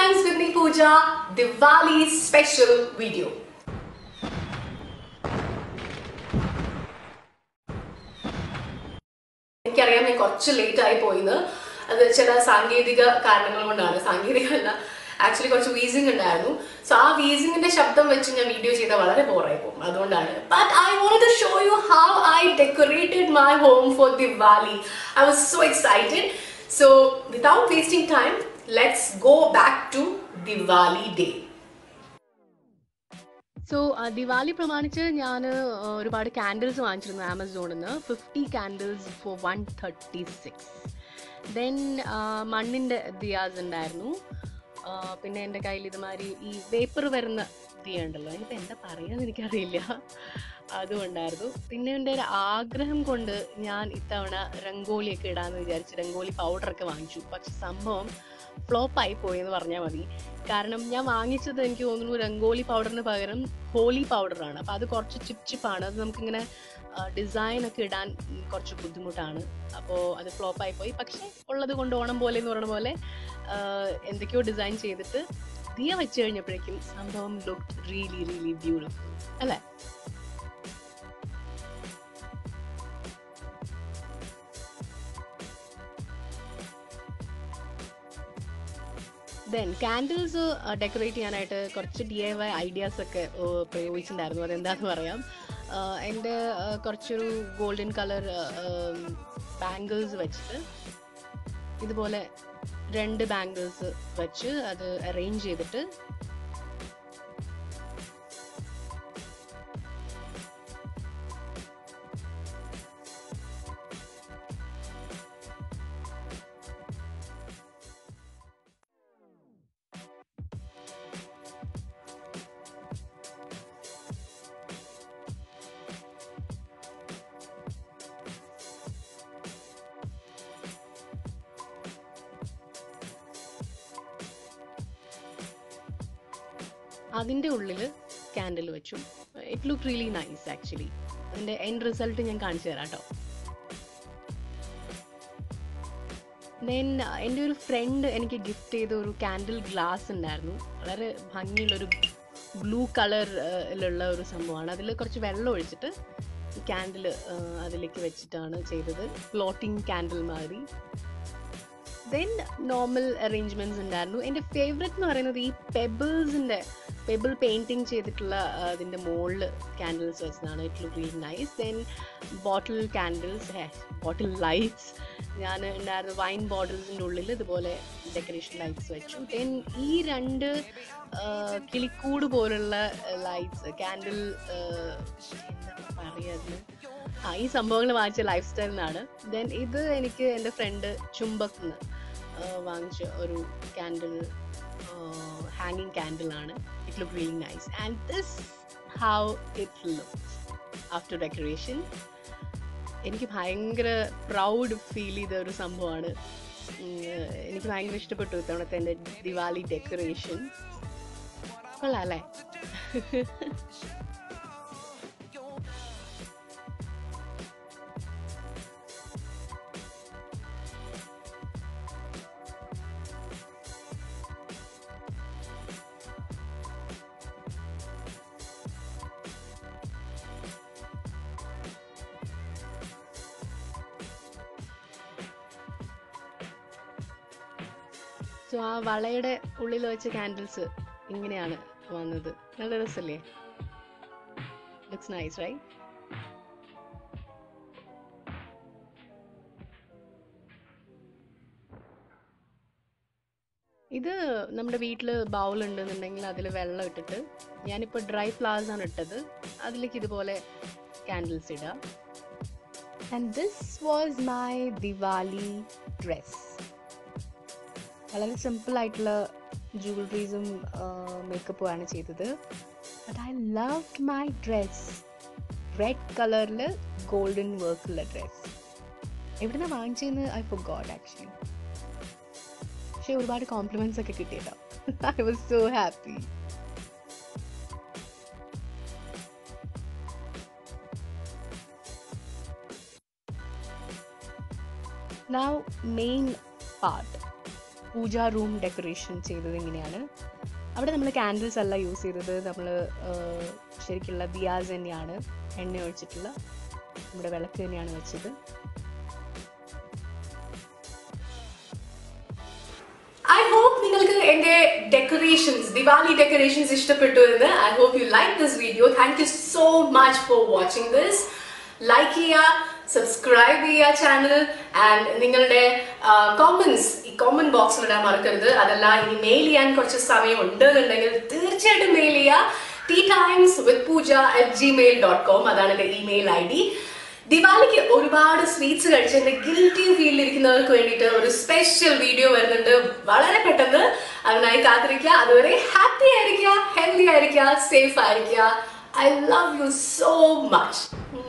Science with me Pooja, Diwali special video. എനിക്കറിയാം ഞാൻ കുറച്ച് ലേറ്റ് ആയി പോയിന്ന് അത് ചില സാങ്കേതിക കാരണങ്ങൾ കൊണ്ടാണ് സാങ്കേതിക അല്ല ആക്ച്വലി കുറച്ച് വീസിംഗ് ഉണ്ടായിരുന്നു സോ ആ വീസിംഗിന്റെ ശബ്ദം വെച്ച് ഞാൻ വീഡിയോ ചെയ്താൽ വളരെ ബോറായി പോകും അതുകൊണ്ടാണ് but I want to show you how I decorated my home for Diwali I was so excited so without wasting time let's go back to Diwali day so Diwali പ്രമാണിച്ച് ഞാൻ ഒരുപാട് കാൻഡിൽസ് വാങ്ങിച്ചിരുന്നു ആമസോണിൽ നിന്ന് fifty candles for one thirty six then മണ്ണിൻ്റെ ദിയാസ് ഉണ്ടായിരുന്നു ആ, പിന്നെ എൻ്റെ കയ്യിൽ ഇതുമാതിരി ഈ വേപ്പർ വരുന്ന ദിയ ഉണ്ടല്ലോ അതിനിപ്പോൾ എന്താ പറയുകയെന്ന് എനിക്കറിയില്ല അതും ഉണ്ടായിരുന്നു പിന്നെ എൻ്റെ ഒരു ആഗ്രഹം കൊണ്ട് ഞാൻ ഇത്തവണ രംഗോലിയൊക്കെ ഇടാമെന്ന് വിചാരിച്ച് രംഗോലി പൗഡറൊക്കെ വാങ്ങിച്ചു പക്ഷെ സംഭവം ഫ്ലോപ്പായി പോയി എന്ന് പറഞ്ഞാൽ മതി കാരണം ഞാൻ വാങ്ങിച്ചത് എനിക്ക് തോന്നുന്നു രംഗോലി പൗഡറിന് പകരം ഹോലി പൗഡറാണ് അപ്പോൾ അത് കുറച്ച് ചിപ്പ് ചിപ്പാണ് അത് നമുക്കിങ്ങനെ ഡിസൈൻ ഒക്കെ ഇടാൻ ഉം, കുറച്ച് ബുദ്ധിമുട്ടാണ് അപ്പോൾ അത് ഫ്ലോപ്പായി പോയി പക്ഷേ ഉള്ളത് കൊണ്ട് ഓണം പോലെ എന്ന് പറയുന്ന പോലെ ആ, എന്തൊക്കെയോ ഡിസൈൻ ചെയ്തിട്ട് ദിയ വെച്ച് കഴിഞ്ഞപ്പോഴേക്കും സംഭവം ലുക്ക് റിയലി റിയലി ബ്യൂട്ടിഫുൾ അല്ലേ ദെൻ കാൻഡിൽസ് ഡെക്കറേറ്റ് ചെയ്യാനായിട്ട് കുറച്ച് ഡി ഐ വൈ ഐഡിയാസ് ഒക്കെ uh, പ്രയോഗിച്ചിട്ടുണ്ടായിരുന്നു അതെന്താന്ന് പറയാം Uh, എൻ്റെ uh, കുറച്ചൊരു ഗോൾഡൻ കളർ ബാംഗിൾസ് വെച്ചിട്ട് ഇതുപോലെ രണ്ട് ബാംഗിൾസ് വെച്ച് അത് അറേഞ്ച് ചെയ്തിട്ട് അതിൻ്റെ ഉള്ളിൽ ക്യാൻഡിൽ വെച്ചു it look really nice actually അതിൻ്റെ എൻഡ് റിസൾട്ട് ഞാൻ കാണിച്ചു തരാം കേട്ടോ ദെൻ എൻ്റെ ഒരു ഫ്രണ്ട് എനിക്ക് ഗിഫ്റ്റ് ചെയ്ത ഒരു ക്യാൻഡിൽ ഗ്ലാസ് ഉണ്ടായിരുന്നു വളരെ ഭംഗിയുള്ളൊരു ബ്ലൂ കളറിലുള്ള ഒരു സംഭവമാണ് അതിൽ കുറച്ച് വെള്ളം ഒഴിച്ചിട്ട് ക്യാൻഡിൽ അതിലേക്ക് വെച്ചിട്ടാണ് ചെയ്തത് ഫ്ലോട്ടിംഗ് ക്യാൻഡിൽ മാതിരി ദെൻ നോർമൽ അറേഞ്ച്മെന്റ്സ് ഉണ്ടായിരുന്നു എൻ്റെ ഫേവറേറ്റ് എന്ന് പറയുന്നത് ഈ പെബിൾസിൻ്റെ പെബിൾ പെയിൻറ്റിങ് ചെയ്തിട്ടുള്ള ആ, അതിൻ്റെ മുകളിൽ ക്യാൻഡിൽസ് വെച്ചതാണ് it look really nice then bottle candles bottle lights ഞാൻ ഉണ്ടായിരുന്നു വൈൻ ബോട്ടിൽസിൻ്റെ ഉള്ളിൽ ഇതുപോലെ ഡെക്കറേഷൻ ലൈറ്റ്സ് വെച്ചു ദെൻ ഈ രണ്ട് ആ, കിളിക്കൂട് പോലുള്ള ലൈറ്റ്സ് ക്യാൻഡിൽ എന്താ പറയുക അതിന് ആ ഈ സംഭവങ്ങൾ വാങ്ങിച്ച ലൈഫ് സ്റ്റൈലിൽ നിന്നാണ് ദെൻ ഇത് എനിക്ക് എൻ്റെ ഫ്രണ്ട് ചുംബക്ക് നിന്ന് വാങ്ങിച്ച ഒരു ക്യാൻഡിൽ ഹാങ്ങിങ് ക്യാൻഡിലാണ് it look really nice and this how it look after decoration എനിക്ക് ഭയങ്കര പ്രൗഡ് ഫീൽ ചെയ്ത ഒരു സംഭവമാണ് ഉം, എനിക്ക് ഭയങ്കര ഇഷ്ടപ്പെട്ടു ഇത്തവണത്തെ എൻ്റെ ദിവാലി ഡെക്കറേഷൻ കൊള്ളാം അല്ലേ സോ ആ വളയുടെ ഉള്ളിൽ വെച്ച കാൻഡിൽസ് ഇങ്ങനെയാണ് വന്നത് നല്ല രസല്ലേ ലുക്സ് നൈസ് റൈറ്റ് ഇത് നമ്മുടെ വീട്ടിൽ ബൗൾ ഉണ്ടെന്നുണ്ടെങ്കിൽ അതിൽ വെള്ളം ഇട്ടിട്ട് ഞാനിപ്പോൾ ഡ്രൈ ഫ്ലവേഴ്സ് ആണ് ഇട്ടത് അതിലേക്ക് ഇതുപോലെ കാൻഡിൽസ് ഇടാം and this was my Diwali dress വളരെ സിമ്പിൾ ആയിട്ടുള്ള ജുവലറീസും മേക്കപ്പും ആണ് ചെയ്തത് but I love my dress red കളറിൽ ഗോൾഡൻ വർക്കുള്ള ഡ്രസ് എവിടുന്ന വാങ്ങിച്ചതെന്ന് ഐ ഫോ ഗോഡ് ആക്ച്വലി പക്ഷെ ഒരുപാട് കോംപ്ലിമെന്റ്സ് ഒക്കെ കിട്ടിയിട്ടോ I was so happy now main part puja room decoration ചെയ്തത് ഇങ്ങനെയാണ് അവിടെ നമ്മൾ ക്യാൻഡിൽസ് അല്ല യൂസ് ചെയ്തത് നമ്മൾ ശരിക്കുള്ള ദിയാസ് തന്നെയാണ് എണ്ണ ഒഴിച്ചിട്ടുള്ള നമ്മുടെ വിളക്ക് തന്നെയാണ് വെച്ചത് ഐ ഹോപ്പ് നിങ്ങൾക്ക് എന്റെ ഡെക്കറേഷൻസ് ദിവാലി ഡെക്കറേഷൻസ് ഇഷ്ടപ്പെട്ടു എന്ന് I hope you like this video thank you so much for watching this like ചെയ്യുക സബ്സ്ക്രൈബ് ചെയ്യുക ചാനൽ ആൻഡ് നിങ്ങളുടെ കോമൻസ് ഈ കോമന്റ് ബോക്സിൽ ഇടാൻ മറക്കരുത് അതല്ല ഇനി മെയിൽ ചെയ്യാൻ കുറച്ച് സമയം ഉണ്ട് എന്നുണ്ടെങ്കിൽ തീർച്ചയായിട്ടും മെയിൽ ചെയ്യുക T times with Pooja at Gmail dot com അതാണ് എൻ്റെ ഇമെയിൽ ഐ ഡി ദിവാലിക്ക് ഒരുപാട് സ്വീറ്റ്സ് കഴിച്ചതിന്റെ ഗിൽറ്റി ഫീലിൽ ഇരിക്കുന്നവർക്ക് വേണ്ടിയിട്ട് ഒരു സ്പെഷ്യൽ വീഡിയോ വരുന്നുണ്ട് വളരെ പെട്ടെന്ന് അതിനായി കാത്തിരിക്കുക അതുവരെ ഹാപ്പി ആയിരിക്കുക ഹെൽത്തി ആയിരിക്കുക സേഫ് ആയിരിക്കുക I love you so much